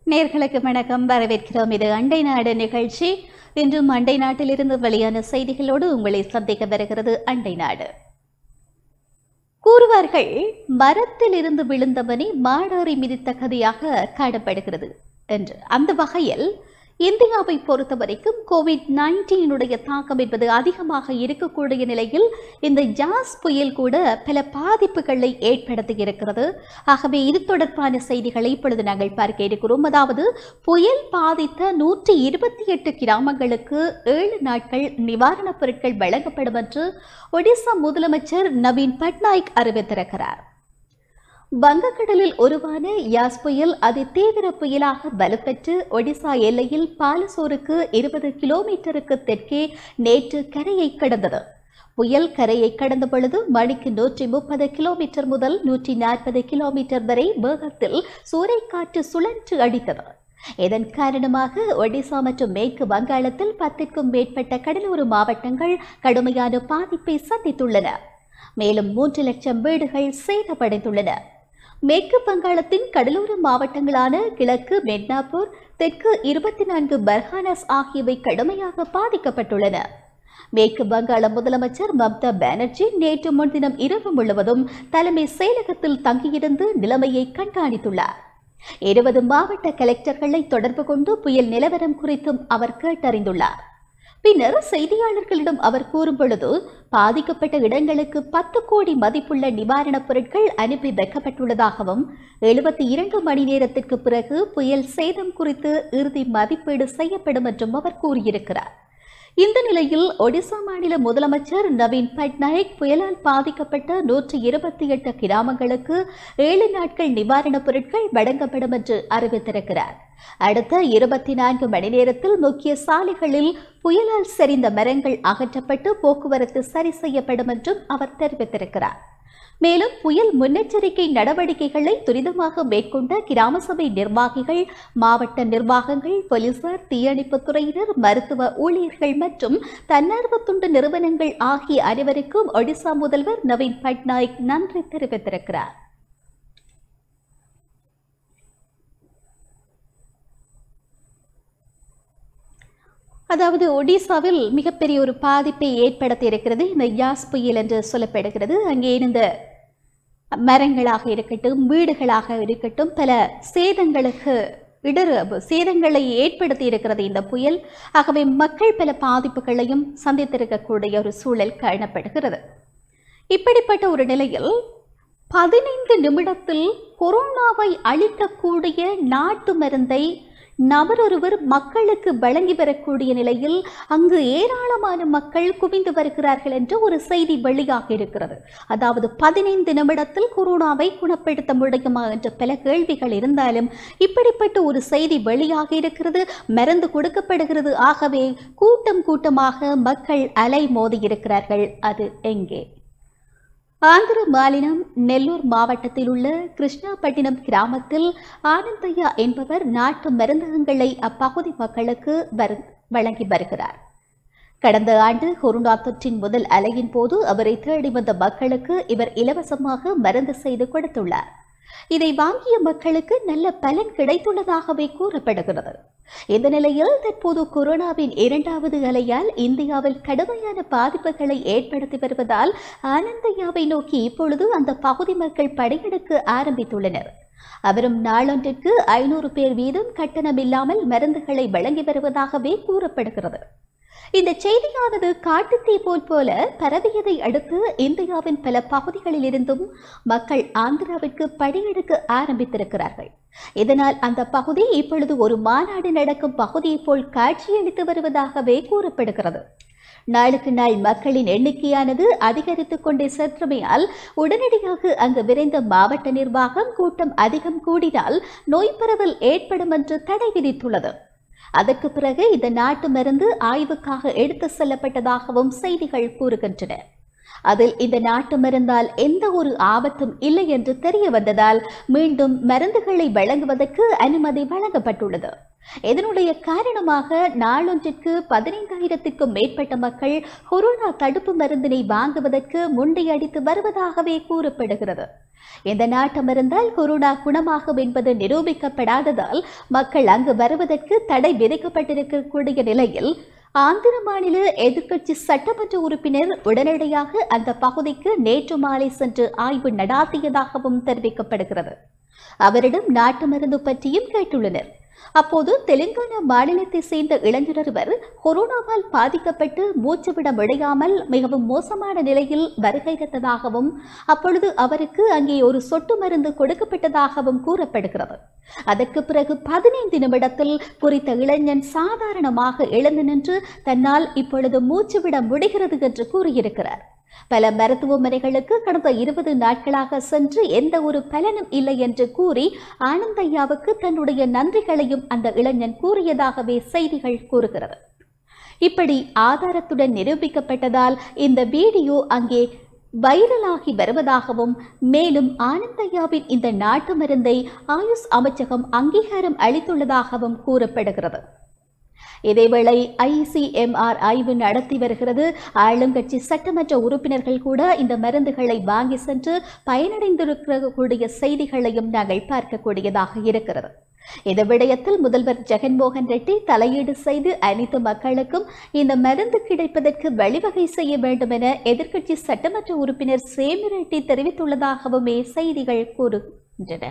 நேர்களுக்கு வணக்கம் வரவேற்கிறோம் இது அண்டை நாடு நிகழ்ச்சி இன்றும் அண்டை நாட்டிலிருந்து வெளியான செய்திகளோடு உங்களை சந்திக்க வருகிறது அண்டை நாடு கூறுவார்கள் மரத்தில் இருந்து விழுந்தவனை மாடாரி மிதித்த கதையாக காணப்படுகிறது என்று அந்த வகையில் இந்தியாவை பொறுத்த வரைக்கும் கோவிட் நைன்டீனுடைய தாக்கம் என்பது அதிகமாக இருக்கக்கூடிய நிலையில் இந்த ஜாஸ் புயல் கூட பல பாதிப்புகளை ஏற்படுத்தி இருக்கிறது ஆகவே இது தொடர்பான செய்திகளை இப்பொழுது நாங்கள் பார்க்க இருக்கிறோம் அதாவது புயல் பாதித்த நூற்றி இருபத்தி எட்டு கிராமங்களுக்கு ஏழு நாட்கள் நிவாரணப் பொருட்கள் வழங்கப்படும் என்று ஒடிசா முதலமைச்சர் நவீன் பட்நாயக் அறிவித்திருக்கிறார் வங்கக்கடலில் உருவான யாஸ் புயல் அதி தீவிர புயலாக வலுப்பெற்று ஒடிசா எல்லையில் பாலசோருக்கு இருபது கிலோமீட்டருக்கு தெற்கே நேற்று கரையை கடந்தது புயல் கரையை கடந்த பொழுது மணிக்கு நூற்றி முப்பது கிலோமீட்டர் முதல் நூற்றி நாற்பது கிலோமீட்டர் வரை வேகத்தில் சூறைக்காற்று சுழன்று அடித்தது இதன் காரணமாக ஒடிசா மற்றும் மேற்கு வங்காளத்தில் பத்திற்கும் மேற்பட்ட கடலோர மாவட்டங்கள் கடுமையான பாதிப்பை சந்தித்துள்ளன மேலும் மூன்று லட்சம் வீடுகள் சேதமடைந்துள்ளன மேற்கு வங்காளத்தின் கடலோர மாவட்டங்களான கிழக்கு மெட்னாப்பூர் தெற்கு இருபத்தி நான்கு பர்ஹானஸ் ஆகியவை கடுமையாக பாதிக்கப்பட்டுள்ளன மேற்கு வங்காள முதலமைச்சர் மம்தா பானர்ஜி நேற்று முன்தினம் இரவு முழுவதும் தலைமை செயலகத்தில் தங்கியிருந்து நிலைமையை கண்காணித்துள்ளார் இருபது மாவட்ட கலெக்டர்களை தொடர்பு கொண்டு புயல் நிலவரம் குறித்தும் அவர் கேட்டறிந்துள்ளார் பின்னர் செய்தியாளர்களிடம் அவர் கூறும் பொழுது பாதிக்கப்பட்ட இடங்களுக்கு பத்து கோடி மதிப்புள்ள நிவாரணப் பொருட்கள் அனுப்பி வைக்கப்பட்டுள்ளதாகவும் எழுபத்தி இரண்டு மணி நேரத்திற்கு பிறகு புயல் சேதம் குறித்து இறுதி மதிப்பீடு செய்யப்படும் என்றும் அவர் கூறியிருக்கிறார் இந்த நிலையில் ஒடிசா மாநில முதலமைச்சர் நவீன் பட்நாயக் புயலால் பாதிக்கப்பட்ட நூற்றி இருபத்தி எட்டு கிராமங்களுக்கு ஏழு நாட்கள் நிவாரணப் பொருட்கள் வழங்கப்படும் என்று அறிவித்திருக்கிறார் அடுத்த இருபத்தி நான்கு மணி நேரத்தில் முக்கிய சாலைகளில் புயலால் சரிந்த மரங்கள் அகற்றப்பட்டு போக்குவரத்து சரி செய்யப்படும் என்றும் அவர் தெரிவித்திருக்கிறார் மேலும் புயல் முன்னெச்சரிக்கை நடவடிக்கைகளை துரிதமாக மேற்கொண்ட கிராம சபை நிர்வாகிகள் மாவட்ட நிர்வாகங்கள் போலீசார் தீயணைப்புத் துறையினர் மருத்துவ ஊழியர்கள் மற்றும் தன்னார்வ தொண்டு நிறுவனங்கள் ஆகிய அனைவருக்கும் ஒடிசா முதல்வர் நவீன் பட்நாயக் நன்றி தெரிவித்திருக்கிறார் அதாவது ஒடிசாவில் மிகப்பெரிய ஒரு பாதிப்பை ஏற்படுத்தி இருக்கிறது இந்த யாஸ் புயல் என்று சொல்லப்படுகிறது அங்கே இருந்த மரங்களாக இருக்கட்டும் வீடுகளாக இருக்கட்டும் பல சேதங்களுக்கு இடர் சேதங்களை ஏற்படுத்தி இருக்கிறது இந்த புயல் ஆகவே மக்கள் பல பாதிப்புகளையும் சந்தித்திருக்கக்கூடிய ஒரு சூழல் காணப்படுகிறது இப்படிப்பட்ட ஒரு நிலையில் பதினைந்து நிமிடத்தில் கொரோனாவை அழிக்கக்கூடிய நாட்டு மருந்தை நபரொருவர் மக்களுக்கு வழங்கி வரக்கூடிய நிலையில் அங்கு ஏராளமான மக்கள் குவிந்து வருகிறார்கள் என்று ஒரு செய்தி வெளியாக இருக்கிறது அதாவது பதினைந்து நிமிடத்தில் கொரோனாவை குணப்படுத்த முடியுமா என்ற பல கேள்விகள் இருந்தாலும் இப்படிப்பட்ட ஒரு செய்தி வெளியாக இருக்கிறது மருந்து கொடுக்கப்படுகிறது ஆகவே கூட்டம் கூட்டமாக மக்கள் அலை மோதி இருக்கிறார்கள் அது எங்கே ஆந்திர மாநிலம் நெல்லூர் மாவட்டத்தில் உள்ள கிருஷ்ணாப்பட்டினம் கிராமத்தில் ஆனந்தையா என்பவர் நாட்டு மருந்தகங்களை அப்பகுதி மக்களுக்கு வரு வழங்கி வருகிறார் கடந்த ஆண்டு கொரோனா தொற்றின் முதல் அலையின் போது அவரை தேடி வந்த மக்களுக்கு இவர் இலவசமாக மருந்து செய்து கொடுத்துள்ளார் இதை வாங்கிய மக்களுக்கு நல்ல பலன் கிடைத்துள்ளதாகவே கூறப்படுகிறது இந்த நிலையில் தற்போது கொரோனாவின் இரண்டாவது அலையால் இந்தியாவில் கடுமையான பாதிப்புகளை ஏற்படுத்தி வருவதால் ஆனந்தையாவை நோக்கி இப்பொழுது அந்த பகுதி மக்கள் படையெடுக்க ஆரம்பித்துள்ளனர் அவரும் நாளொன்றிற்கு ஐநூறு பேர் வீதம் கட்டணமில்லாமல் மருந்துகளை வழங்கி வருவதாகவே கூறப்படுகிறது இந்த செய்தியானது காட்டுத்தீ போல் போல பரவியதை அடுத்து இந்தியாவின் பல பகுதிகளில் இருந்தும் மக்கள் ஆந்திராவிற்கு படியெடுக்க ஆரம்பித்திருக்கிறார்கள் இதனால் அந்த பகுதி இப்பொழுது ஒரு மாநாடு நடக்கும் பகுதியைப் போல் காட்சியளித்து வருவதாகவே கூறப்படுகிறது நாளுக்கு நாள் மக்களின் எண்ணிக்கையானது அதிகரித்துக் கொண்டே சென்றமையால் உடனடியாக அங்கு விரைந்த மாவட்ட நிர்வாகம் கூட்டம் அதிகம் கூடினால் நோய் பரவல் ஏற்படும் என்று தடை விதித்துள்ளது அதற்கு பிறகு இந்த நாட்டு மருந்து ஆய்வுக்காக எடுத்து செல்லப்பட்டதாகவும் செய்திகள் கூறுகின்றன அதில் இந்த நாட்டு மருந்தால் எந்த ஒரு ஆபத்தும் இல்லை என்று தெரிய வந்ததால் மீண்டும் மருந்துகளை வழங்குவதற்கு அனுமதி வழங்கப்பட்டுள்ளது இதனுடைய காரணமாக நாளொன்றிற்கு பதினைந்தாயிரத்திற்கும் மேற்பட்ட மக்கள் கொரோனா தடுப்பு மருந்தினை வாங்குவதற்கு முண்டையடித்து வருவதாகவே கூறப்படுகிறது இந்த நாட்டம் இருந்தால் கொரோனா குணமாகும் என்பது நிரூபிக்கப்படாததால் மக்கள் அங்கு வருவதற்கு தடை விதிக்கப்பட்டிருக்கக்கூடிய நிலையில் ஆந்திர மாநில எதிர்க்கட்சி சட்டமன்ற உறுப்பினர் உடனடியாக அந்த பகுதிக்கு நேற்று மாலை சென்று ஆய்வு நடாத்தியதாகவும் தெரிவிக்கப்படுகிறது அவரிடம் நாட்டு மருந்து பற்றியும் கேட்டுள்ளனர் அப்போது தெலுங்கானா மாநிலத்தை சேர்ந்த இளைஞர் ஒருவர் கொரோனாவால் பாதிக்கப்பட்டு மூச்சுவிட முடியாமல் மிகவும் மோசமான நிலையில் வருகை தந்ததாகவும் அப்பொழுது அவருக்கு அங்கே ஒரு சொட்டு மருந்து கொடுக்கப்பட்டதாகவும் கூறப்படுகிறது அதற்கு பிறகு பதினைந்து நிமிடத்தில் குறித்த இளைஞன் சாதாரணமாக எழுந்து நின்று தன்னால் இப்பொழுது மூச்சுவிட முடிகிறது என்று கூறியிருக்கிறார் பல மருத்துவமனைகளுக்கு கடந்த இருபது நாட்களாக சென்று எந்த ஒரு பலனும் இல்லை என்று கூறி ஆனந்தையாவுக்கு தன்னுடைய நன்றிகளையும் அந்த இளைஞன் கூறியதாகவே செய்திகள் கூறுகிறது இப்படி ஆதாரத்துடன் நிரூபிக்கப்பட்டதால் இந்த வீடியோ அங்கே வைரலாகி வருவதாகவும் மேலும் ஆனந்தையாவின் இந்த நாட்டு மருந்தை ஆயுஷ் அமைச்சகம் அங்கீகாரம் அளித்துள்ளதாகவும் கூறப்படுகிறது இதேவேளை ஐசிஎம்ஆர் ஆய்வு நடத்தி வருகிறது ஆளுங்கட்சி சட்டமன்ற உறுப்பினர்கள் கூட இந்த மருந்துகளை வாங்கி சென்று பயனடைந்திருக்கக்கூடிய செய்திகளையும் நாங்கள் பார்க்கக்கூடியதாக இருக்கிறது இந்த விடயத்தில் முதல்வர் ஜெகன்மோகன் ரெட்டி தலையீடு செய்து அனைத்து மக்களுக்கும் இந்த மருந்து கிடைப்பதற்கு வழிவகை செய்ய வேண்டும் என எதிர்க்கட்சி சட்டமன்ற உறுப்பினர் சேமி ரெட்டி தெரிவித்துள்ளதாகவுமே செய்திகள் கூறுகின்றன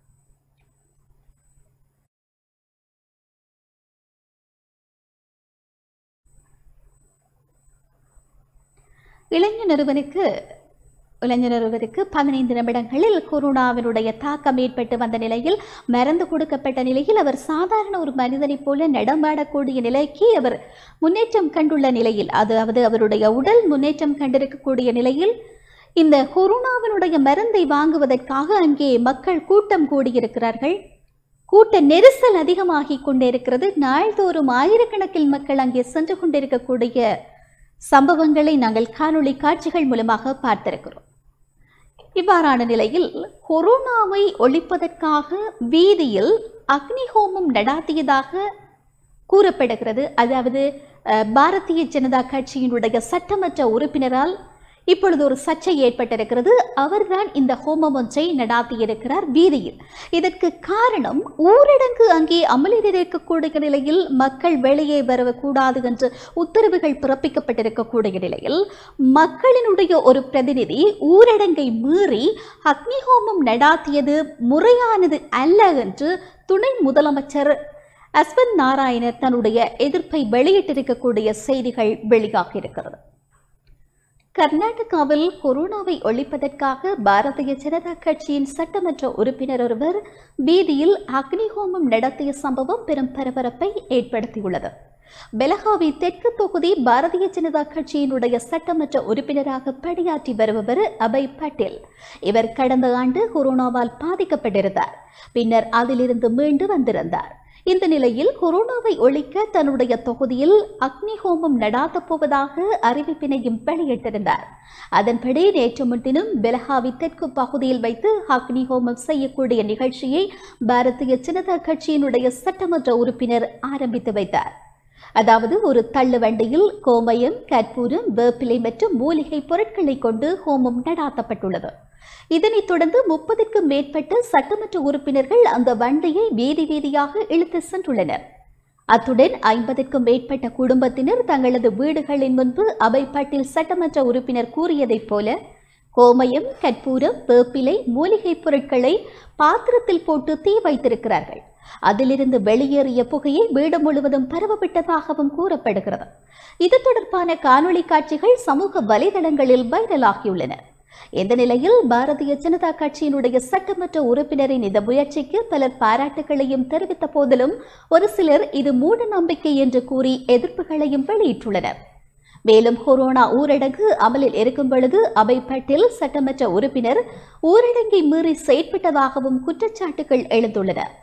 இளைஞர் ஒருவனுக்கு இளைஞர் ஒருவருக்கு பதினைந்து நிமிடங்களில் கொரோனாவினுடைய தாக்கம் ஏற்பட்டு வந்த நிலையில் மருந்து கொடுக்கப்பட்ட நிலையில் அவர் சாதாரண ஒரு மனிதனைப் போல நடமாடக்கூடிய நிலைக்கு அவர் முன்னேற்றம் கண்டுள்ள நிலையில் அதாவது அவருடைய உடல் முன்னேற்றம் கண்டிருக்கக்கூடிய நிலையில் இந்த கொரோனாவினுடைய மருந்தை வாங்குவதற்காக அங்கே மக்கள் கூட்டம் கூடியிருக்கிறார்கள் கூட்ட நெரிசல் அதிகமாகிக் கொண்டிருக்கிறது நாள்தோறும் ஆயிரக்கணக்கில் மக்கள் அங்கே சென்று கொண்டிருக்கக்கூடிய சம்பவங்களை நாங்கள் காணொளி காட்சிகள் மூலமாக பார்த்திருக்கிறோம் இவ்வாறான நிலையில் கொரோனாவை ஒழிப்பதற்காக வீதியில் அக்னி ஹோமம் நடாத்தியதாக கூறப்படுகிறது அதாவது அஹ், பாரதிய ஜனதா கட்சியினுடைய சட்டமன்ற உறுப்பினரால் இப்பொழுது ஒரு சர்ச்சை ஏற்பட்டிருக்கிறது அவர்தான் இந்த ஹோமம் ஒன்றை நடாத்தியிருக்கிறார் வீதியில் இதற்கு காரணம் ஊரடங்கு அங்கே அமலில் இருக்கக்கூடிய நிலையில் மக்கள் வெளியே வரக்கூடாது என்று உத்தரவுகள் பிறப்பிக்கப்பட்டிருக்கக்கூடிய நிலையில் மக்களினுடைய ஒரு பிரதிநிதி ஊரடங்கை மீறி அக்னி ஹோமம் நடாத்தியது முறையானது அல்ல என்று துணை முதலமைச்சர் அஸ்வந்த் நாராயணர் தன்னுடைய எதிர்ப்பை வெளியிட்டிருக்கக்கூடிய செய்திகள் வெளியாகியிருக்கிறது கர்நாடகாவில் கொரோனாவை ஒழிப்பதற்காக பாரதிய ஜனதா கட்சியின் சட்டமன்ற உறுப்பினர் ஒருவர் வீதியில் அக்னி ஹோமம் நடத்திய சம்பவம் பெரும் பரபரப்பை ஏற்படுத்தியுள்ளது பெலகாவி தெற்கு தொகுதி பாரதிய ஜனதா கட்சியினுடைய சட்டமன்ற உறுப்பினராக பணியாற்றி வருபவர் அபய் பட்டேல் இவர் கடந்த ஆண்டு கொரோனாவால் பாதிக்கப்பட்டிருந்தார் பின்னர் அதிலிருந்து மீண்டு வந்திருந்தார் இந்த நிலையில் கொரோனாவை ஒழிக்க தன்னுடைய தொகுதியில் அக்னி ஹோமம் நடாத்தப் போவதாக அறிவிப்பினையும் வெளியிட்டிருந்தார் அதன்படி நேற்று முன்தினம் பெலகாவி தெற்கு பகுதியில் வைத்து அக்னி ஹோமம் செய்யக்கூடிய நிகழ்ச்சியை பாரதிய ஜனதா கட்சியினுடைய சட்டமன்ற உறுப்பினர் ஆரம்பித்து வைத்தார் அதாவது ஒரு தள்ளு வண்டியில் கோமயம் கற்பூரம் வேப்பிலை மற்றும் மூலிகை பொருட்களை கொண்டு ஹோமம் நடாத்தப்பட்டுள்ளது இதனைத் தொடர்ந்து முப்பதுக்கும் மேற்பட்ட சட்டமன்ற உறுப்பினர்கள் அந்த வண்டியை வீதி வீதியாக இழுத்து சென்றுள்ளனர் அத்துடன் ஐம்பதுக்கும் மேற்பட்ட குடும்பத்தினர் தங்களது வீடுகளின் முன்பு அபை பட்டில் சட்டமன்ற உறுப்பினர் கூறியதைப் போல கோமயம் கற்பூரம் வேப்பிலை மூலிகைப் பொருட்களை பாத்திரத்தில் போட்டு தீ வைத்திருக்கிறார்கள் அதிலிருந்து வெளியேறிய புகையை வீடு முழுவதும் பரவவிட்டதாகவும் கூறப்படுகிறது இது தொடர்பான காணொளி காட்சிகள் சமூக வலைதளங்களில் வைரலாகியுள்ளன இந்த நிலையில் பாரதிய ஜனதா கட்சியினுடைய சட்டமன்ற உறுப்பினரின் இந்த முயற்சிக்கு பலர் பாராட்டுகளையும் தெரிவித்த போதிலும் ஒரு சிலர் இது மூட நம்பிக்கை என்று கூறி எதிர்ப்புகளையும் வெளியிட்டுள்ளனர் மேலும் கொரோனா ஊரடங்கு அமலில் இருக்கும் பொழுது அபய் பட்டேல் சட்டமன்ற உறுப்பினர் ஊரடங்கை மீறி செயற்பட்டதாகவும் குற்றச்சாட்டுகள் எழுந்துள்ளன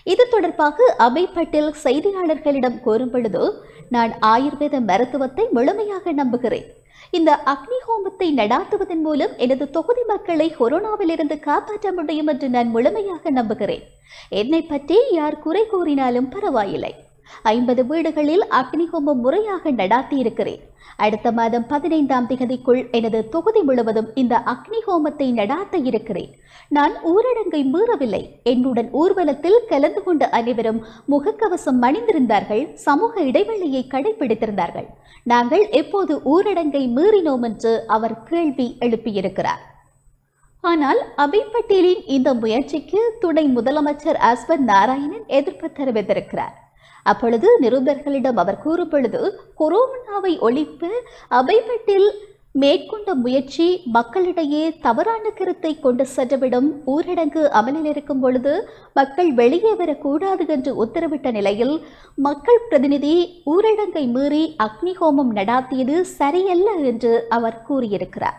இது தொடர்பாக அபய் பட்டேல் செய்தியாளர்களிடம் கூறும் பொழுது நான் ஆயுர்வேத மருத்துவத்தை முழுமையாக நம்புகிறேன் இந்த அக்னி ஹோமத்தை நடாத்துவதன் மூலம் எனது தொகுதி மக்களை கொரோனாவிலிருந்து காப்பாற்ற முடியும் என்று நான் முழுமையாக நம்புகிறேன் என்னை பற்றி யார் குறை கூறினாலும் பரவாயில்லை ஐம்பது வீடுகளில் அக்னி ஹோமம் முறையாக நடாத்தி இருக்கிறேன் அடுத்த மாதம் பதினைந்தாம் திகதிக்குள் எனது தொகுதி முழுவதும் இந்த அக்னி ஹோமத்தை நடாத்த இருக்கிறேன் நான் ஊரடங்கை மீறவில்லை என்னுடன் ஊர்வலத்தில் கலந்து கொண்ட அனைவரும் முகக்கவசம் அணிந்திருந்தார்கள் சமூக இடைவெளியை கடைபிடித்திருந்தார்கள் நாங்கள் எப்போது ஊரடங்கை மீறினோம் என்று அவர் கேள்வி எழுப்பியிருக்கிறார் ஆனால் அபய் பட்டேலின் இந்த முயற்சிக்கு துணை முதலமைச்சர் அஸ்வத் நாராயணன் எதிர்ப்பு தெரிவித்திருக்கிறார் அப்பொழுது நிருபர்களிடம் அவர் கூறும் பொழுது கொரோனாவை ஒழிக்க அபய் பட்டேல் மேற்கொண்ட முயற்சி மக்களிடையே தவறான கருத்தை கொண்டு சென்றுவிடும் ஊரடங்கு அமலில் இருக்கும் பொழுது மக்கள் வெளியே வரக்கூடாது என்று உத்தரவிட்ட நிலையில் மக்கள் பிரதிநிதி ஊரடங்கை மீறி அக்னி ஹோமம் நடாத்தியது சரியல்ல என்று அவர் கூறியிருக்கிறார்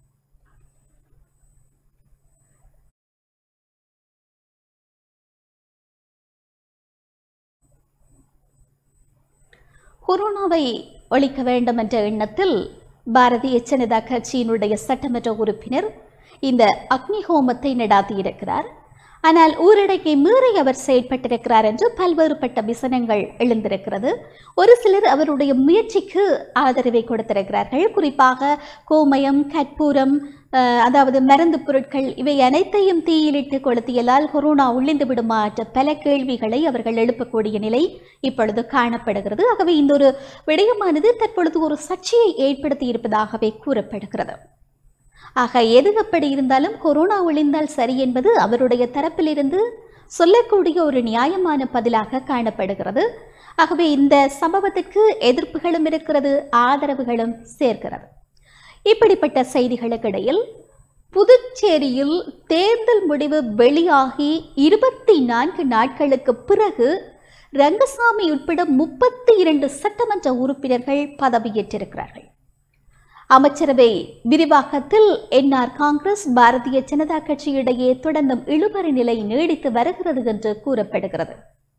கொரோனாவை ஒழிக்க வேண்டும் என்ற எண்ணத்தில் பாரதிய ஜனதா கட்சியினுடைய சட்டமன்ற உறுப்பினர் இந்த அக்னி ஹோமத்தை நடாத்தியிருக்கிறார் ஆனால் ஊரடங்கை மீறி அவர் செயற்பட்டிருக்கிறார் என்று பல்வேறுபட்ட விசனங்கள் எழுந்திருக்கிறது ஒரு சிலர் அவருடைய முயற்சிக்கு ஆதரவை கொடுத்திருக்கிறார்கள் குறிப்பாக கோமயம் கற்பூரம் அஹ், அதாவது மருந்து பொருட்கள் இவை அனைத்தையும் தீயிலிட்டு கொளுத்தியலால் கொரோனா ஒளிந்து விடுமா என்ற பல கேள்விகளை அவர்கள் எழுப்பக்கூடிய நிலை இப்பொழுது காணப்படுகிறது ஆகவே இந்த ஒரு விடயமானது தற்பொழுது ஒரு சர்ச்சையை ஏற்படுத்தி இருப்பதாகவே கூறப்படுகிறது ஆக எது அப்படி இருந்தாலும் கொரோனா ஒளிந்தால் சரி என்பது அவருடைய தரப்பிலிருந்து சொல்லக்கூடிய ஒரு நியாயமான பதிலாக காணப்படுகிறது ஆகவே இந்த சம்பவத்திற்கு எதிர்ப்புகளும் இருக்கிறது ஆதரவுகளும் சேர்க்கிறது இப்படிப்பட்ட செய்திகளுக்கிடையில் புதுச்சேரியில் தேர்தல் முடிவு வெளியாகி இருபத்தி நான்கு நாட்களுக்கு பிறகு ரங்கசாமி உட்பட முப்பத்தி இரண்டு சட்டமன்ற உறுப்பினர்கள் பதவியேற்றிருக்கிறார்கள் அமைச்சரவை விரிவாக்கத்தில் என்ஆர் காங்கிரஸ் பாரதிய ஜனதா கட்சி இடையே தொடர்ந்தும் இழுபறி நிலை நீடித்து வருகிறது என்று கூறப்படுகிறது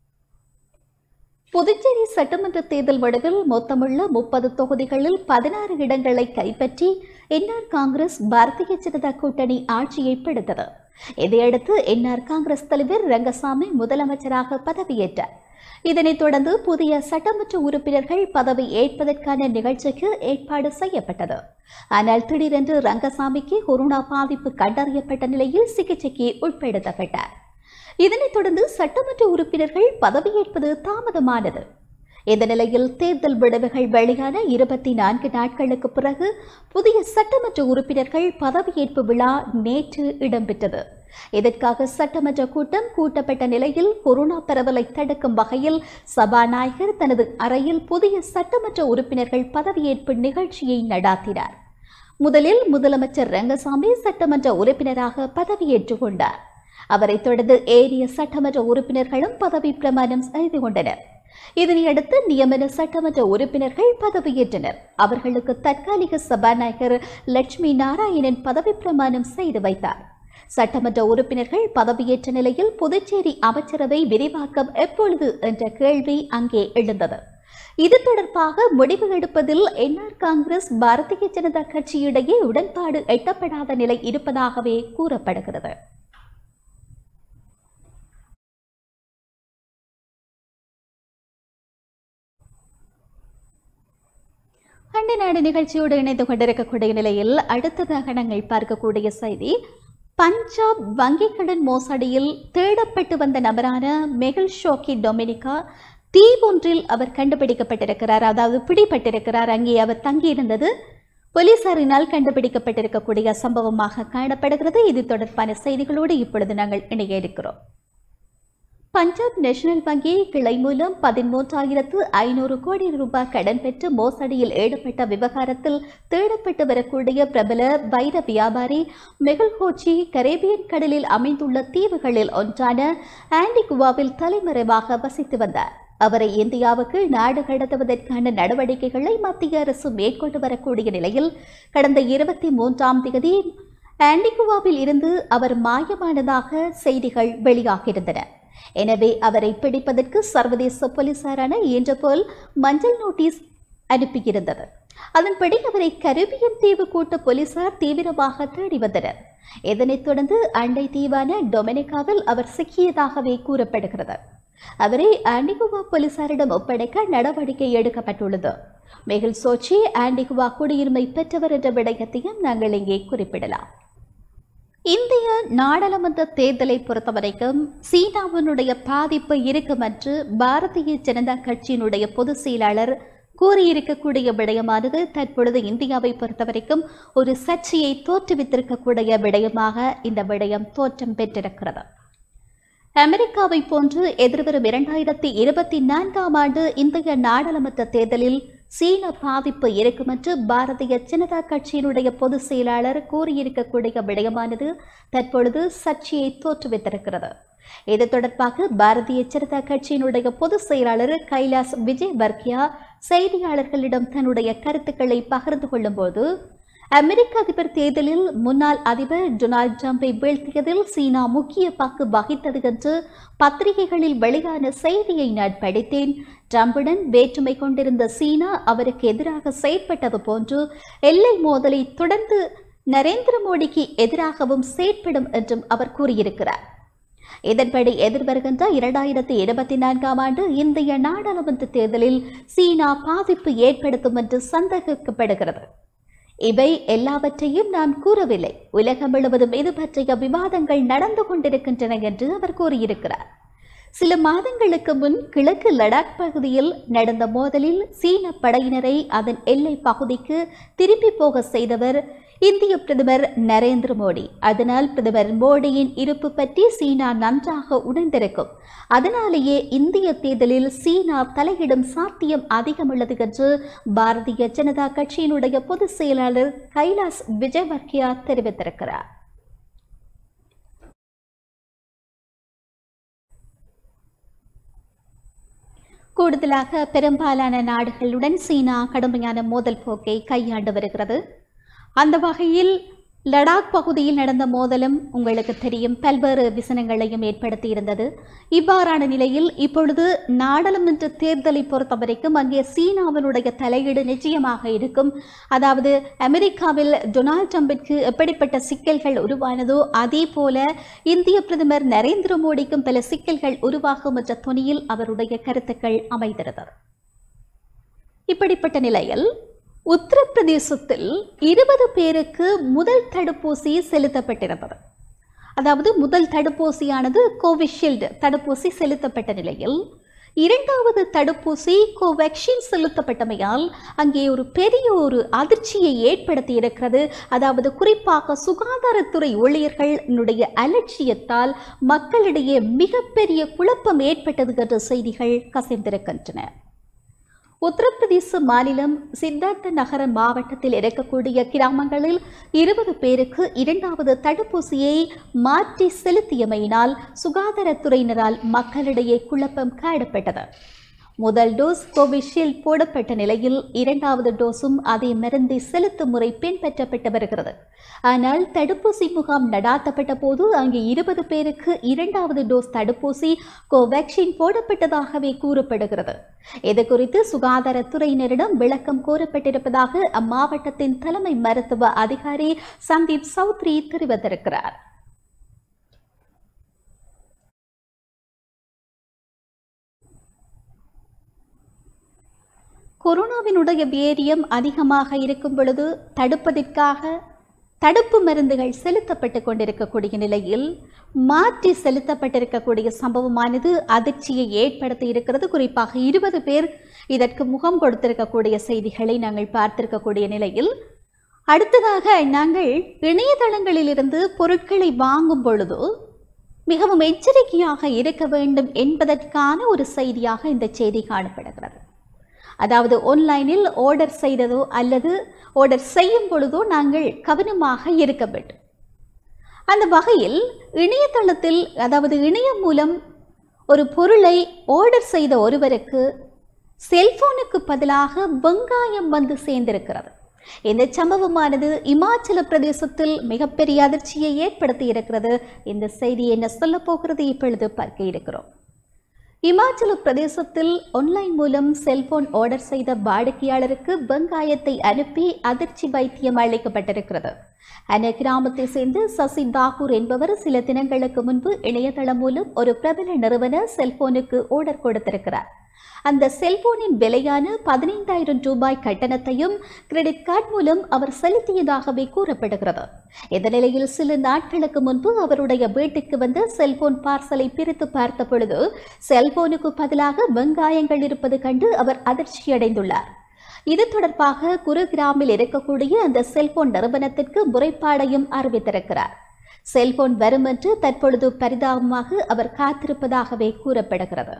புதுச்சேரி சட்டமன்ற தேர்தல் வடிவில் மொத்தமுள்ள முப்பது தொகுதிகளில் பதினாறு இடங்களை கைப்பற்றி என்ஆர் காங்கிரஸ் பாரதிய ஜனதா கூட்டணி ஆட்சியை பிடித்தது இதையடுத்து என்ஆர் காங்கிரஸ் தலைவர் ரங்கசாமி முதலமைச்சராக பதவியேற்றார் இதனைத் தொடர்ந்து புதிய சட்டமன்ற உறுப்பினர்கள் பதவி ஏற்பதற்கான நிகழ்ச்சிக்கு ஏற்பாடு செய்யப்பட்டது ஆனால் திடீரென்று ரங்கசாமிக்கு கொரோனா பாதிப்பு கண்டறியப்பட்ட நிலையில் சிகிச்சைக்கு உட்படுத்தப்பட்டார் இதனைத் தொடர்ந்து சட்டமன்ற உறுப்பினர்கள் பதவியேற்பது தாமதமானது இந்த நிலையில் தேர்தல் விளைவுகள் வெளியான இருபத்தி நான்கு நாட்களுக்கு பிறகு புதிய சட்டமன்ற உறுப்பினர்கள் பதவியேற்பு விழா நேற்று இடம்பெற்றது இதற்காக சட்டமன்ற கூட்டம் கூட்டப்பட்ட நிலையில் கொரோனா பரவலை தடுக்கும் வகையில் சபாநாயகர் தனது அறையில் புதிய சட்டமன்ற உறுப்பினர்கள் பதவியேற்பு நிகழ்ச்சியை நடாத்தினார் முதலில் முதலமைச்சர் ரங்கசாமி சட்டமன்ற உறுப்பினராக பதவியேற்றுக் கொண்டார் அவரைத் தொடர்ந்து ஏரிய சட்டமன்ற உறுப்பினர்களும் பதவி பிரமாணம் செய்து கொண்டனர் இதனையடுத்து நியமன சட்டமன்ற உறுப்பினர்கள் பதவியேற்றனர் அவர்களுக்கு தற்காலிக சபாநாயகர் லட்சுமி நாராயணன் பதவி பிரமாணம் செய்து வைத்தார் சட்டமன்ற உறுப்பினர்கள் பதவியேற்ற நிலையில் புதுச்சேரி அமைச்சரவை விரிவாக்கம் எப்பொழுது என்ற கேள்வி அங்கே எழுந்தது இது தொடர்பாக முடிவு எடுப்பதில் என்ஆர் காங்கிரஸ் பாரதிய ஜனதா கட்சியிடையே உடன்பாடு எட்டப்படாத நிலை இருப்பதாகவே கூறப்படுகிறது அண்டை நாடு நிகழ்ச்சியோடு இணைந்து கொண்டிருக்கக்கூடிய நிலையில் அடுத்ததாக நாங்கள் பார்க்கக்கூடிய செய்தி பஞ்சாப் வங்கிக் கடன் மோசடியில் தேடப்பட்டு வந்த நபரான மெகுல் ஷோக்கி டொமினிகா தீவொன்றில் அவர் கண்டுபிடிக்கப்பட்டிருக்கிறார் அதாவது பிடிபட்டிருக்கிறார் அங்கே அவர் தங்கியிருந்தது போலீசாரினால் கண்டுபிடிக்கப்பட்டிருக்கக்கூடிய சம்பவமாக காணப்படுகிறது இது தொடர்பான செய்திகளோடு இப்பொழுது நாங்கள் இணைய இருக்கிறோம் பஞ்சாப் நேஷனல் வங்கி கிளை மூலம் பதிமூன்றாயிரத்து ஐநூறு கோடி ரூபாய் கடன் பெற்று மோசடியில் ஈடுபட்ட விவகாரத்தில் தேடப்பட்டு வரக்கூடிய பிரபல வைர வியாபாரி மெகுல் ஹோச்சி கரேபியன் கடலில் அமைந்துள்ள தீவுகளில் ஒன்றான ஆண்டிகுவாவில் தலைமறைவாக வசித்து வந்தார் அவரை இந்தியாவுக்கு நாடு கடத்துவதற்கான நடவடிக்கைகளை மத்திய அரசு மேற்கொண்டு வரக்கூடிய நிலையில் கடந்த இருபத்தி மூன்றாம் தேதி ஆண்டிகுவாவில் இருந்து அவர் மாயமானதாக செய்திகள் வெளியாகியிருந்தன எனவே அவரை பிடிப்பதற்கு சர்வதேச போலீசாரான இன்டர்போல் மஞ்சள் நோட்டீஸ் அனுப்பியிருந்தது அதன்படி அவரை கரிபியன் தீவு கூட்ட போலீசார் தீவிரமாக தேடி வந்தனர் இதனைத் தொடர்ந்து அண்டை தீவான டொமினிகாவில் அவர் சிக்கியதாகவே கூறப்படுகிறது அவரை ஆண்டிகுவா போலீசாரிடம் ஒப்படைக்க நடவடிக்கை எடுக்கப்பட்டுள்ளது மெகுல் சோச்சி ஆண்டிகுவா குடியுரிமை பெற்றவர் என்ற விடயத்தையும் நாங்கள் இங்கே குறிப்பிடலாம் இந்திய நாடாளுமன்ற தேர்தலை பொறுத்தவரைக்கும் சீனாவினுடைய பாதிப்பு இருக்கும் என்று பாரதிய ஜனதா கட்சியினுடைய பொதுச் செயலாளர் கூறியிருக்கக்கூடிய விடயமானது தற்பொழுது இந்தியாவை பொறுத்தவரைக்கும் ஒரு சர்ச்சையை தோற்றுவித்திருக்கக்கூடிய விடயமாக இந்த விடயம் தோற்றம் பெற்றிருக்கிறது அமெரிக்காவை போன்று எதிர்வரும் இரண்டாயிரத்தி இருபத்தி நான்காம் ஆண்டு இந்திய நாடாளுமன்ற தேர்தலில் சீன பாதிப்பு இருக்கும் என்று பாரதிய ஜனதா கட்சியினுடைய பொதுச் செயலாளர் கூறியிருக்கக்கூடிய விடயமானது தற்பொழுது சர்ச்சையை தோற்றுவித்திருக்கிறது இது தொடர்பாக பாரதிய ஜனதா கட்சியினுடைய பொதுச் செயலாளர் கைலாஸ் விஜய் பர்கியா செய்தியாளர்களிடம் தன்னுடைய கருத்துக்களை பகிர்ந்து கொள்ளும்போது அமெரிக்க அதிபர் தேர்தலில் முன்னாள் அதிபர் டொனால்ட் ட்ரம்பை வீழ்த்தியதில் சீனா முக்கிய பங்கு வகித்தது என்று பத்திரிகைகளில் வெளியான செய்தியை நான் படித்தேன் ட்ரம்புடன் வேற்றுமை கொண்டிருந்த சீனா அவருக்கு எதிராக செயற்பட்டது போன்று எல்லை மோதலை தொடர்ந்து நரேந்திர மோடிக்கு எதிராகவும் செயற்படும் என்றும் அவர் கூறியிருக்கிறார் இதன்படி எதிர்வருகின்ற இரண்டாயிரத்தி இருபத்தி நான்காம் ஆண்டு இந்திய நாடாளுமன்ற தேர்தலில் சீனா பாதிப்பு ஏற்படுத்தும் என்று சந்தேகிக்கப்படுகிறது இவை எல்லாவற்றையும் நான் கூறவில்லை உலகம் முழுவதும் இது பற்றிய விவாதங்கள் நடந்து கொண்டிருக்கின்றன என்று அவர் கூறியிருக்கிறார் சில மாதங்களுக்கு முன் கிழக்கு லடாக் பகுதியில் நடந்த மோதலில் சீன படையினரை அதன் எல்லை பகுதிக்கு திருப்பி போக செய்தவர் இந்திய பிரதமர் நரேந்திர மோடி அதனால் பிரதமர் மோடியின் இருப்பு பற்றி சீனா நன்றாக உணர்ந்திருக்கும் அதனாலேயே இந்திய தேர்தலில் சீனா தலையிடும் சாத்தியம் அதிகமுள்ளது என்று பாரதிய ஜனதா கட்சியினுடைய பொதுச் செயலாளர் கைலாஸ் விஜயவர்கியா தெரிவித்திருக்கிறார் கூடுதலாக பெரும்பாலான நாடுகளுடன் சீனா கடுமையான மோதல் போக்கை கையாண்டு வருகிறது அந்த வகையில் லடாக் பகுதியில் நடந்த மோதலும் உங்களுக்கு தெரியும் பல்வேறு விசனங்களையும் ஏற்படுத்தி இருந்தது இவ்வாறான நிலையில் இப்பொழுது நாடாளுமன்ற தேர்தலை பொறுத்தவரைக்கும் அங்கே சீனாவினுடைய தலையீடு நிச்சயமாக இருக்கும் அதாவது அமெரிக்காவில் டொனால்ட் ட்ரம்பிற்கு எப்படிப்பட்ட சிக்கல்கள் உருவானதோ அதே போல இந்திய பிரதமர் நரேந்திர மோடிக்கும் பல சிக்கல்கள் உருவாகும் என்ற துணியில் அவருடைய கருத்துக்கள் அமைந்திருந்தது இப்படிப்பட்ட நிலையில் உத்தரப்பிரதேசத்தில் இருபது பேருக்கு முதல் தடுப்பூசி செலுத்தப்பட்டிருந்தது அதாவது முதல் தடுப்பூசியானது கோவிஷீல்டு தடுப்பூசி செலுத்தப்பட்ட நிலையில் இரண்டாவது தடுப்பூசி கோவேக்சின் செலுத்தப்பட்டமையால் அங்கே ஒரு பெரிய ஒரு அதிர்ச்சியை ஏற்படுத்தி இருக்கிறது அதாவது குறிப்பாக சுகாதாரத்துறை ஊழியர்களுடைய அலட்சியத்தால் மக்களிடையே மிகப்பெரிய குழப்பம் ஏற்பட்டது என்ற செய்திகள் கசிந்திருக்கின்றன உத்தரப்பிரதேச மாநிலம் சித்தார்த்த நகர மாவட்டத்தில் இருக்கக்கூடிய கிராமங்களில் இருபது பேருக்கு இரண்டாவது தடுப்பூசியை மாற்றி செலுத்தியமையினால் சுகாதாரத்துறையினரால் மக்களிடையே குழப்பம் காணப்பட்டது முதல் டோஸ் கோவிஷீல்டு போடப்பட்ட நிலையில் இரண்டாவது டோஸும் அதே மருந்தை செலுத்தும் முறை பின்பற்றப்பட்டு வருகிறது ஆனால் தடுப்பூசி முகாம் நடாத்தப்பட்ட போது அங்கே இருபது பேருக்கு இரண்டாவது டோஸ் தடுப்பூசி கோவேக்சின் போடப்பட்டதாகவே கூறப்படுகிறது இது குறித்து சுகாதாரத்துறையினரிடம் விளக்கம் கோரப்பட்டிருப்பதாக அம்மாவட்டத்தின் தலைமை மருத்துவ அதிகாரி சந்தீப் சௌத்ரி தெரிவித்திருக்கிறார் கொரோனாவினுடைய வீரியம் அதிகமாக இருக்கும் பொழுது தடுப்பதற்காக தடுப்பு மருந்துகள் செலுத்தப்பட்டு கொண்டிருக்கக்கூடிய நிலையில் மாற்றி செலுத்தப்பட்டிருக்கக்கூடிய சம்பவமானது அதிர்ச்சியை ஏற்படுத்தி இருக்கிறது குறிப்பாக இருபது பேர் இதற்கு முகம் கொடுத்திருக்கக்கூடிய செய்திகளை நாங்கள் பார்த்திருக்கக்கூடிய நிலையில் அடுத்ததாக நாங்கள் இணையதளங்களிலிருந்து பொருட்களை வாங்கும் பொழுது மிகவும் எச்சரிக்கையாக இருக்க வேண்டும் என்பதற்கான ஒரு செய்தியாக இந்த செய்தி காணப்படுகிறது அதாவது ஆன்லைனில் ஆர்டர் செய்ததோ அல்லது ஆர்டர் செய்யும் பொழுதோ நாங்கள் கவனமாக இருக்க வேண்டும் அந்த வகையில் இணையதளத்தில் அதாவது இணையம் மூலம் ஒரு பொருளை ஆர்டர் செய்த ஒருவருக்கு செல்போனுக்கு பதிலாக வெங்காயம் வந்து சேர்ந்திருக்கிறது இந்த சம்பவமானது இமாச்சல பிரதேசத்தில் மிகப்பெரிய அதிர்ச்சியை ஏற்படுத்தி இருக்கிறது இந்த செய்தி என்ன சொல்ல போகிறது இப்பொழுது பார்க்க இருக்கிறோம் இமாச்சல பிரதேசத்தில் ஆன்லைன் மூலம் செல்போன் ஆர்டர் செய்த வாடிக்கையாளருக்கு வெங்காயத்தை அனுப்பி அதிர்ச்சி வைத்தியம் அளிக்கப்பட்டிருக்கிறது அந்த கிராமத்தை சேர்ந்த சசி தாகூர் என்பவர் சில தினங்களுக்கு முன்பு இணையதளம் மூலம் ஒரு பிரபல நிறுவன செல்போனுக்கு ஆர்டர் கொடுத்திருக்கிறார் அந்த செல்போனின் விலையான பதினைந்தாயிரம் ரூபாய் கட்டணத்தையும் கிரெடிட் கார்டு மூலம் அவர் செலுத்தியதாகவே கூறப்படுகிறது இந்த நிலையில் சில நாட்களுக்கு முன்பு அவருடைய வீட்டுக்கு வந்த செல்போன் பார்சலை பிரித்து பார்த்த பொழுது செல்போனுக்கு பதிலாக வெங்காயங்கள் இருப்பது கண்டு அவர் அதிர்ச்சியடைந்துள்ளார் இது தொடர்பாக குருகிராமில் இருக்கக்கூடிய அந்த செல்போன் நிறுவனத்திற்கு முறைப்பாடையும் அறிவித்திருக்கிறார் செல்போன் வரும் என்று தற்பொழுது பரிதாபமாக அவர் காத்திருப்பதாகவே கூறப்படுகிறது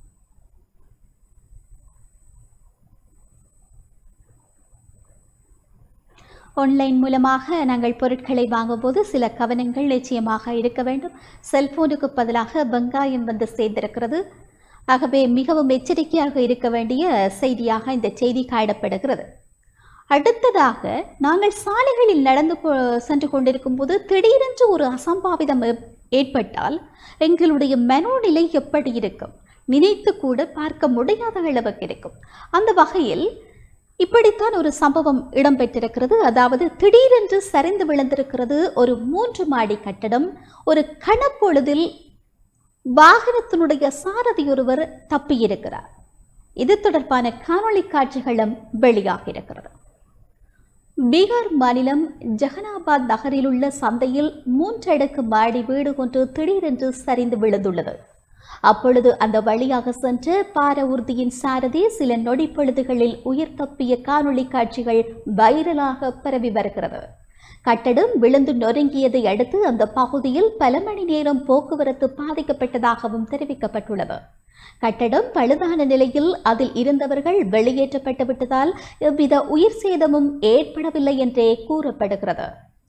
ஆன்லைன் மூலமாக நாங்கள் பொருட்களை வாங்கும்போது சில கவனங்கள் நிச்சயமாக இருக்க வேண்டும் செல்போனுக்கு பதிலாக வெங்காயம் வந்து சேர்ந்திருக்கிறது ஆகவே மிகவும் எச்சரிக்கையாக இருக்க வேண்டிய செய்தியாக இந்த செய்தி காணப்படுகிறது அடுத்ததாக நாங்கள் சாலைகளில் நடந்து கொ- சென்று கொண்டிருக்கும் போது திடீரென்று ஒரு அசம்பாவிதம் ஏற்- ஏற்பட்டால் எங்களுடைய மனோநிலை எப்படி இருக்கும் நினைத்து கூட பார்க்க முடியாத அளவுக்கு இருக்கும் அந்த வகையில் இப்படித்தான் ஒரு சம்பவம் இடம்பெற்றிருக்கிறது அதாவது திடீரென்று சரிந்து விழுந்திருக்கிறது ஒரு மூன்று மாடி கட்டடம் ஒரு கணப்பொழுதில் வாகனத்தினுடைய சாரதி ஒருவர் தப்பியிருக்கிறார் இது தொடர்பான காணொளி காட்சிகளும் வெளியாக இருக்கிறது பீகார் மாநிலம் ஜெகனாபாத் நகரில் உள்ள சந்தையில் மூன்றடுக்கு மாடி வீடு ஒன்று திடீரென்று சரிந்து விழுந்துள்ளது அப்பொழுது அந்த வழியாக சென்ற பார ஊர்தியின் சாரதி சில நொடி பொழுதுகளில் உயிர் தப்பிய காணொளி காட்சிகள் வைரலாக பரவி வருகிறது கட்டடம் விழுந்து நொறுங்கியதை அடுத்து அந்த பகுதியில் பல மணி நேரம் போக்குவரத்து பாதிக்கப்பட்டதாகவும் தெரிவிக்கப்பட்டுள்ளது கட்டடம் பழுதான நிலையில் அதில் இருந்தவர்கள் வெளியேற்றப்பட்டு விட்டதால் எவ்வித உயிர் சேதமும் ஏற்படவில்லை என்றே கூறப்படுகிறது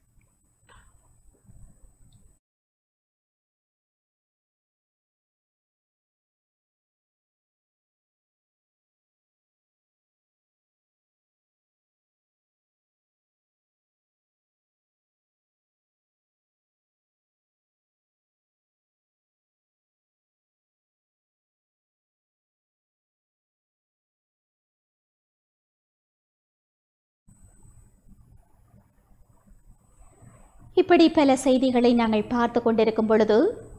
இப்படி பல செய்திகளை நாங்கள் பார்த்து கொண்டிருக்கும் பொழுது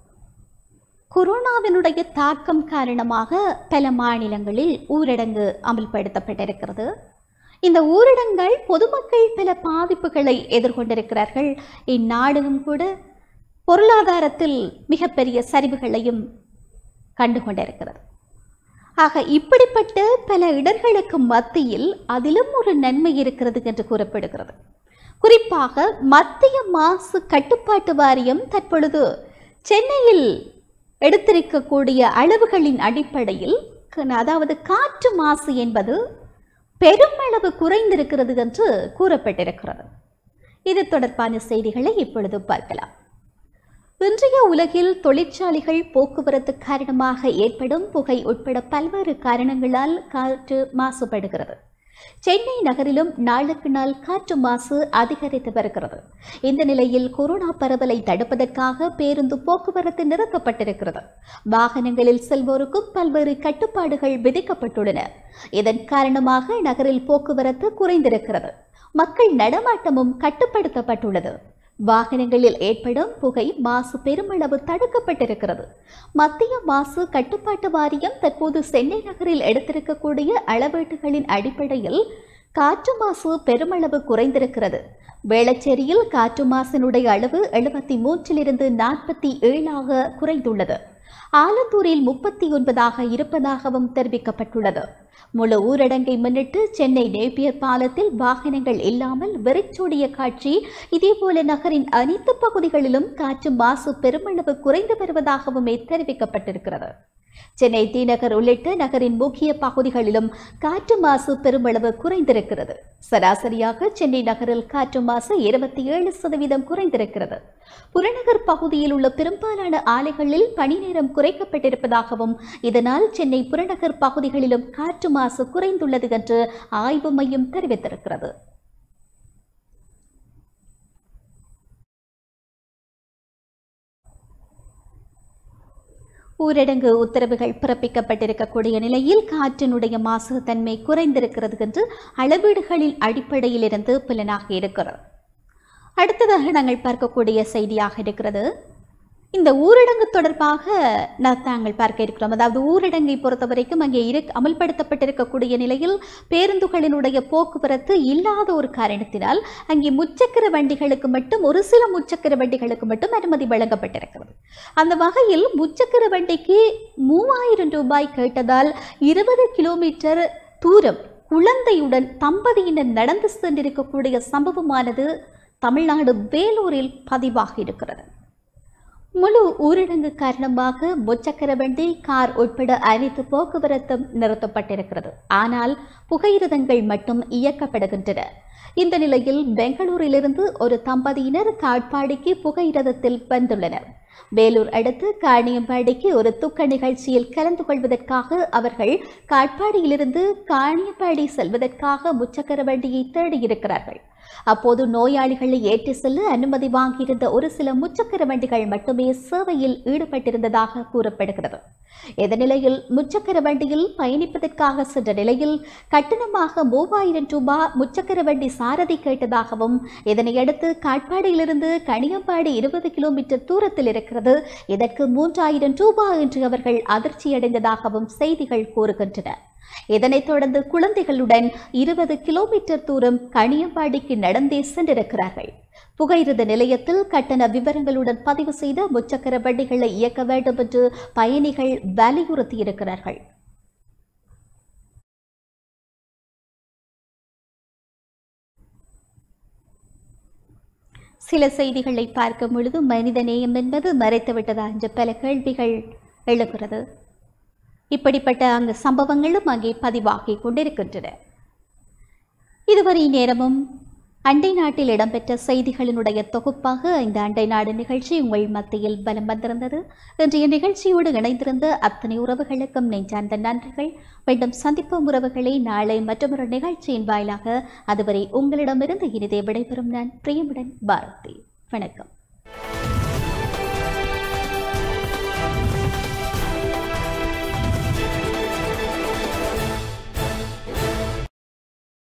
கொரோனாவினுடைய தாக்கம் காரணமாக பல மாநிலங்களில் ஊரடங்கு அமல்படுத்தப்பட்டிருக்கிறது இந்த ஊரடங்கள் பொதுமக்கள் பல பாதிப்புகளை எதிர்கொண்டிருக்கிறார்கள் இந்நாடும் கூட பொருளாதாரத்தில் மிகப்பெரிய சரிவுகளையும் கண்டு கொண்டிருக்கிறது ஆக இப்படிப்பட்ட பல இடர்களுக்கு மத்தியில் அதிலும் ஒரு நன்மை இருக்கிறது என்று கூறப்படுகிறது குறிப்பாக மத்திய மாசு கட்டுப்பாட்டு வாரியம் தற்பொழுது சென்னையில் எடுத்திருக்கக்கூடிய அளவுகளின் அடிப்படையில் க- அதாவது காற்று மாசு என்பது பெருமளவு குறைந்திருக்கிறது என்று கூறப்பட்டிருக்கிறது இது தொடர்பான செய்திகளை இப்பொழுது பார்க்கலாம் இன்றைய உலகில் தொழிற்சாலைகள் போக்குவரத்து காரணமாக ஏற்படும் புகை உட்பட பல்வேறு காரணங்களால் காற்று மாசுபடுகிறது சென்னை நகரிலும் நாளுக்கு நாள் காற்று மாசு அதிகரித்து வருகிறது இந்த நிலையில் கொரோனா பரவலை தடுப்பதற்காக பேருந்து போக்குவரத்து நிறுத்தப்பட்டிருக்கிறது வாகனங்களில் செல்வோருக்கும் பல்வேறு கட்டுப்பாடுகள் விதிக்கப்பட்டுள்ளன இதன் காரணமாக நகரில் போக்குவரத்து குறைந்திருக்கிறது மக்கள் நடமாட்டமும் கட்டுப்படுத்தப்பட்டுள்ளது வாகனங்களில் ஏற்படும் புகை மாசு பெருமளவு தடுக்கப்பட்டிருக்கிறது மத்திய மாசு கட்டுப்பாட்டு வாரியம் தற்போது சென்னை நகரில் எடுத்திருக்கக்கூடிய அளவீட்டுகளின் அடிப்படையில் காற்று மாசு பெருமளவு குறைந்திருக்கிறது வேளச்சேரியில் காற்று மாசினுடைய அளவு எழுபத்தி மூன்றிலிருந்து நாற்பத்தி ஏழாக குறைந்துள்ளது ஆலந்தூரில் முப்பத்தி ஒன்பதாக இருப்பதாகவும் தெரிவிக்கப்பட்டுள்ளது முழு ஊரடங்கை முன்னிட்டு சென்னை நேப்பியர் பாலத்தில் வாகனங்கள் இல்லாமல் வெறிச்சோடிய காட்சி இதேபோல நகரின் அனைத்து பகுதிகளிலும் காற்று மாசு பெருமளவு குறைந்து வருவதாகவுமே தெரிவிக்கப்பட்டிருக்கிறது சென்னை தீநகர் உள்ளிட்ட நகரின் முக்கிய பகுதிகளிலும் காற்று மாசு பெருமளவு குறைந்திருக்கிறது சராசரியாக சென்னை நகரில் காற்று மாசு இருபத்தி ஏழு சதவீதம் குறைந்திருக்கிறது புறநகர் பகுதியில் உள்ள பெரும்பாலான ஆலைகளில் பணி நேரம் குறைக்கப்பட்டிருப்பதாகவும் இதனால் சென்னை புறநகர் பகுதிகளிலும் காற்று மாசு குறைந்துள்ளது என்று ஆய்வு மையம் தெரிவித்திருக்கிறது ஊரடங்கு உத்தரவுகள் பிறப்பிக்கப்பட்டிருக்கக்கூடிய நிலையில் காற்றினுடைய மாசுத்தன்மை குறைந்திருக்கிறது என்று அளவீடுகளின் அடிப்படையில் இருந்து புலனாக இருக்கிறது அடுத்ததாக நாங்கள் பார்க்கக்கூடிய செய்தியாக இருக்கிறது இந்த ஊரடங்கு தொடர்பாக நான் நாங்கள் பார்க்க இருக்கிறோம் அதாவது ஊரடங்கை பொறுத்த வரைக்கும் அங்கே இரு அமல்படுத்தப்பட்டிருக்கக்கூடிய நிலையில் பேருந்துகளினுடைய போக்குவரத்து இல்லாத ஒரு காரணத்தினால் அங்கே முச்சக்கர வண்டிகளுக்கு மட்டும் ஒரு சில முச்சக்கர வண்டிகளுக்கு மட்டும் அனுமதி வழங்கப்பட்டிருக்கிறது அந்த வகையில் முச்சக்கர வண்டிக்கு மூவாயிரம் ரூபாய் கேட்டதால் இருபது கிலோமீட்டர் தூரம் குழந்தையுடன் தம்பதியினர் நடந்து சென்றிருக்கக்கூடிய சம்பவமானது தமிழ்நாடு வேலூரில் பதிவாகி இருக்கிறது முழு ஊரடங்கு காரணமாக முச்சக்கர வண்டி கார் உட்பட அனைத்து போக்குவரத்தும் நிறுத்தப்பட்டிருக்கிறது ஆனால் புகையிரதங்கள் மட்டும் இயக்கப்படுகின்றன இந்த நிலையில் பெங்களூரிலிருந்து ஒரு தம்பதியினர் காட்பாடிக்கு புகையிரதத்தில் வந்துள்ளனர் வேலூர் அடுத்து காணியம்பாடிக்கு ஒரு துக்க நிகழ்ச்சியில் கலந்து கொள்வதற்காக அவர்கள் காட்பாடியிலிருந்து காணியம்பாடி செல்வதற்காக முச்சக்கர வண்டியை தேடியிருக்கிறார்கள் அப்போது நோயாளிகளை ஏற்றி செல்ல அனுமதி வாங்கியிருந்த ஒரு சில முச்சக்கர வண்டிகள் மட்டுமே சேவையில் ஈடுபட்டிருந்ததாக கூறப்படுகிறது இந்த நிலையில் முச்சக்கர வண்டியில் பயணிப்பதற்காக சென்ற நிலையில் கட்டணமாக மூவாயிரம் ரூபாய் முச்சக்கர வண்டி சாரதி கேட்டதாகவும் இதனையடுத்து காட்பாடியிலிருந்து கனியம்பாடி இருபது கிலோமீட்டர் தூரத்தில் இருக்கிறது இதற்கு மூன்றாயிரம் ரூபாய் என்று அவர்கள் அதிர்ச்சியடைந்ததாகவும் செய்திகள் கூறுகின்றன இதனைத் தொடர்ந்து குழந்தைகளுடன் இருபது கிலோமீட்டர் தூரம் கனியம்பாடிக்கு நடந்தே சென்றிருக்கிறார்கள் புகையிரத நிலையத்தில் கட்டண விவரங்களுடன் பதிவு செய்த முச்சக்கர வண்டிகளை இயக்க வேண்டும் என்று பயணிகள் வலியுறுத்தியிருக்கிறார்கள் சில செய்திகளை பார்க்கும் பொழுது மனித நேயம் என்பது மறைத்துவிட்டதா என்ற பல கேள்விகள் எழுகிறது இப்படிப்பட்ட அங்கு சம்பவங்களும் அங்கே பதிவாகி கொண்டிருக்கின்றன இதுவரை நேரமும் அண்டை நாட்டில் இடம்பெற்ற செய்திகளினுடைய தொகுப்பாக இந்த அண்டை நாடு நிகழ்ச்சி உங்கள் மத்தியில் பலம் வந்திருந்தது இன்றைய நிகழ்ச்சியோடு இணைந்திருந்த அத்தனை உறவுகளுக்கும் நெஞ்சார்ந்த நன்றிகள் மீண்டும் சந்திப்போம் உறவுகளை நாளை மற்றொரு நிகழ்ச்சியின் வாயிலாக அதுவரை உங்களிடமிருந்து இனிதே விடைபெறும் நான் பிரியமுடன் பாரதி வணக்கம்